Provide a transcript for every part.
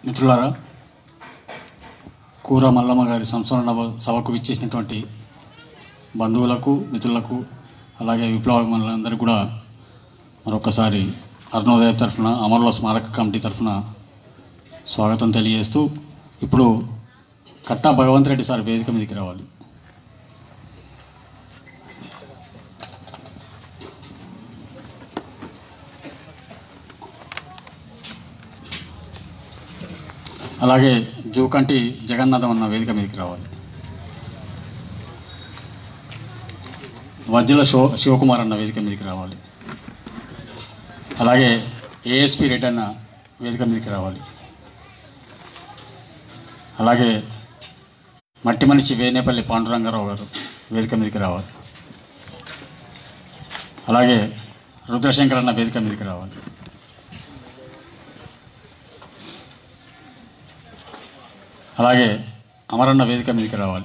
మిత్రులారా కూర మల్లమ్మ గారి సంస్మరణ సభకు విచ్చేసినటువంటి బంధువులకు మిత్రులకు అలాగే విప్లవకులందరికీ కూడా మరొకసారి అరుణోదయ తరఫున అమరుల స్మారక కమిటీ తరఫున స్వాగతం తెలియజేస్తూ ఇప్పుడు కట్టా భగవంత్ రెడ్డి సార్ వేదిక మీదకి రావాలి అలాగే జూకంటి జగన్నాథం అన్న వేదిక మీదకి రావాలి వజ్జల శివ శివకుమార్ అన్న వేదిక మీదకి రావాలి అలాగే ఏఎస్పి రెడ్డి అన్న వేదిక మీదకి రావాలి అలాగే మట్టి మనిషి వేనేపల్లి పాండురంగారావు గారు వేదిక మీదకి రావాలి అలాగే రుద్రశంకర్ అన్న వేదిక మీదకి రావాలి అలాగే అమరన్న వేదిక మీదకి రావాలి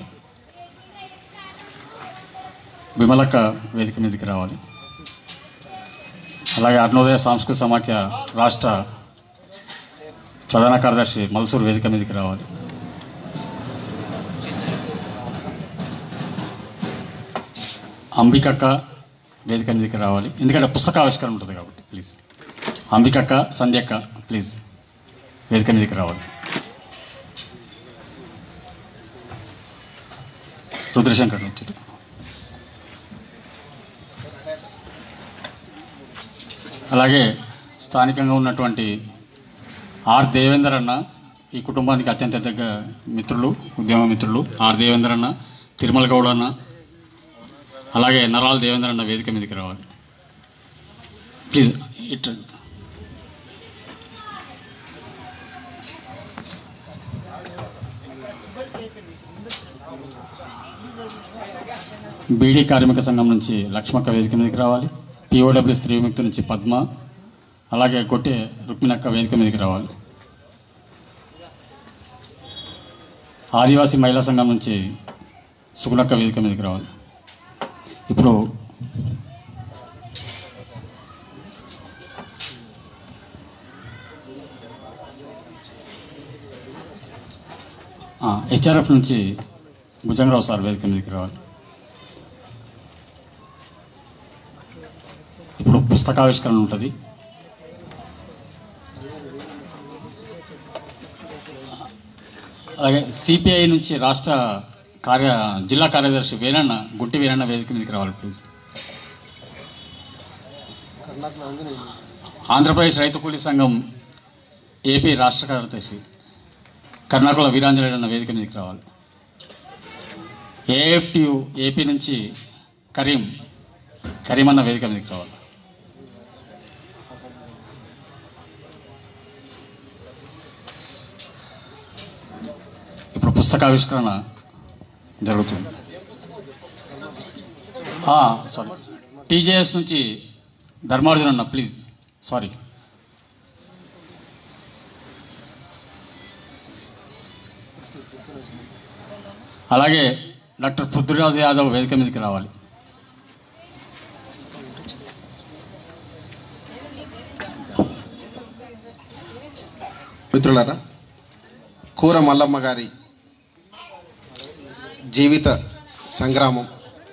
విమలక్క వేదిక మీదకి రావాలి అలాగే అరుణోదయ సాంస్కృతిక సమాఖ్య రాష్ట్ర ప్రధాన కార్యదర్శి మల్సూర్ వేదిక మీదకి రావాలి అంబికక్క వేదిక మీదకి రావాలి ఎందుకంటే పుస్తక ఆవిష్కరణ ఉంటుంది కాబట్టి ప్లీజ్ అంబికక్క సంధ్యక్క ప్లీజ్ వేదిక మీదకి రావాలి రుద్రశంకర్ వచ్చారు అలాగే స్థానికంగా ఉన్నటువంటి ఆర్ దేవేందర్ అన్న ఈ కుటుంబానికి అత్యంత దగ్గర మిత్రులు ఉద్యమ మిత్రులు ఆర్ దేవేందర్ అన్న తిరుమల గౌడ్ అన్న అలాగే నరాల్ దేవేందర్ అన్న వేదిక మీదకి రావాలి ప్లీజ్ ఇట్ బీడీ కార్మిక సంఘం నుంచి లక్ష్మక్క వేదిక మీదకి రావాలి పిఓడబ్ల్యూ స్త్రీ విముక్తి నుంచి పద్మ అలాగే కొట్టే రుక్మిణక్క వేదిక మీదకి రావాలి ఆదివాసీ మహిళా సంఘం నుంచి సుగుణక్క వేదిక మీదకి రావాలి ఇప్పుడు హెచ్ఆర్ఎఫ్ నుంచి భుజంగరావు సార్ వేదిక మీదకి రావాలి ఇప్పుడు పుస్తకావిష్కరణ ఉంటుంది అలాగే సిపిఐ నుంచి రాష్ట్ర కార్య జిల్లా కార్యదర్శి వీరన్న గుట్టి వీరన్న వేదిక మీదకి రావాలి ప్లీజ్ ఆంధ్రప్రదేశ్ రైతు కూలీ సంఘం ఏపీ రాష్ట్ర కార్యదర్శి కర్ణాకుల వీరాంజనేయుడు అన్న వేదిక మీదకి రావాలి ఏఎఫ్టియు ఏపీ నుంచి కరీం కరీం అన్న వేదిక మీదకి రావాలి ఇప్పుడు పుస్తకావిష్కరణ జరుగుతుంది సారీ టీజేఎస్ నుంచి ధర్మార్జున అన్న ప్లీజ్ సారీ అలాగే డాక్టర్ పృథ్వీరాజ్ యాదవ్ వేదిక మీదకి రావాలి మిత్రులారా కూర మల్లమ్మ గారి జీవిత సంగ్రామం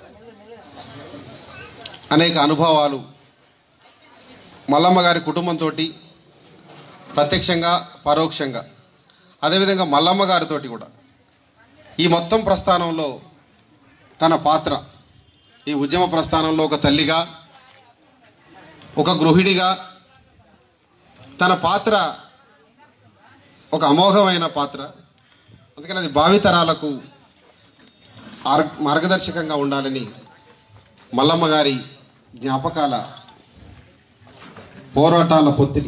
అనేక అనుభవాలు మల్లమ్మ గారి కుటుంబంతో ప్రత్యక్షంగా పరోక్షంగా అదేవిధంగా మల్లమ్మ గారితోటి కూడా ఈ మొత్తం ప్రస్థానంలో తన పాత్ర ఈ ఉద్యమ ప్రస్థానంలో ఒక తల్లిగా ఒక గృహిణిగా తన పాత్ర ఒక అమోఘమైన పాత్ర అందుకని అది భావితరాలకు ఆర్- మార్గదర్శకంగా ఉండాలని మల్లమ్మ గారి జ్ఞాపకాల పోరాటాల పొత్తిలి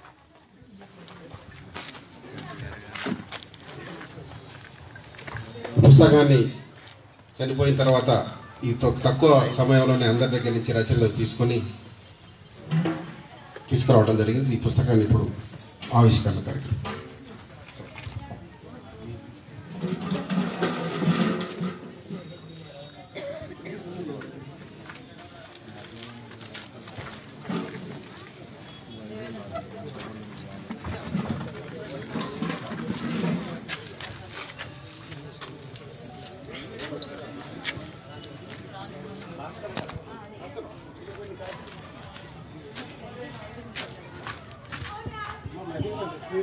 పుస్తకాన్ని చనిపోయిన తర్వాత ఈ తొ- తక్కువ సమయంలోనే అందరి దగ్గర నుంచి రచనలు తీసుకొని తీసుకురావడం జరిగింది ఈ పుస్తకాన్ని ఇప్పుడు ఆవిష్కరణ కార్యక్రమం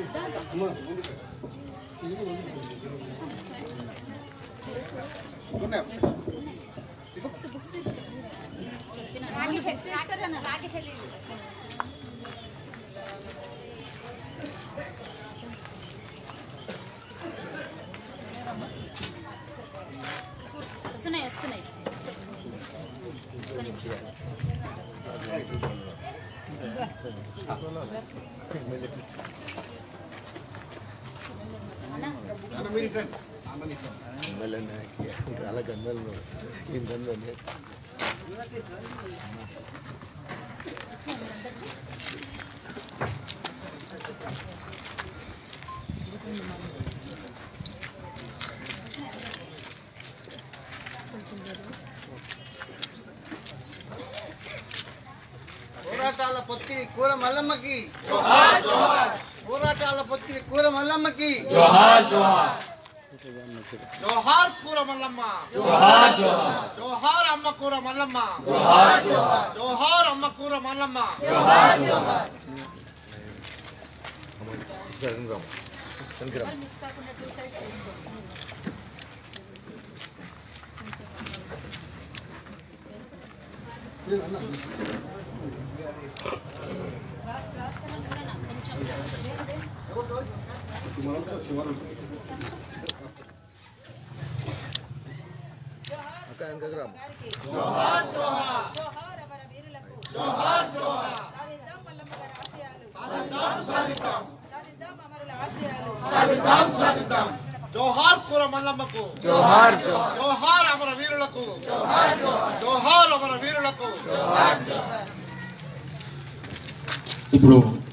బుక్స్ బుక్స్ తీసుకురా బుక్స్ తీసుకురా రాకేష్ వస్తున్నాయి వస్తున్నాయి ఒక్క నిమిషం. అన్నా, అలా గందలు ఇంతంలో పోరాటాల పొత్తిని కూర మల్లమ్మకి పోరాటాల పొత్తిని కూర మల్లమ్మకి జోహార్ కూర మల్లమ్మ జోహార్ అమ్మ కూర మల్లమ్మ జోహార్ అమ్మ కూర మల్లమ్మ శరణరామ్ ఎవరు మిస్ కాకుండా టూ సైడ్స్ తీసుకోండి క్రాస్ క్రాస్ కనొస్తున్నా కొంచెం అక్క వెనకకు రా జోహార్ అమర వీరులకు జోహార్ జోహార్ సాధిద్దాం పల్లమ్మ గారి ఆశయాలు సాధిద్దాం సాధిద్దాం అమరుల ఆశయాలు జోహార్ కూర మల్లమ్మకు జోహార్ జోహార్ అమర వీరులకు జోహార్ అమర వీరులకు ఇప్పుడు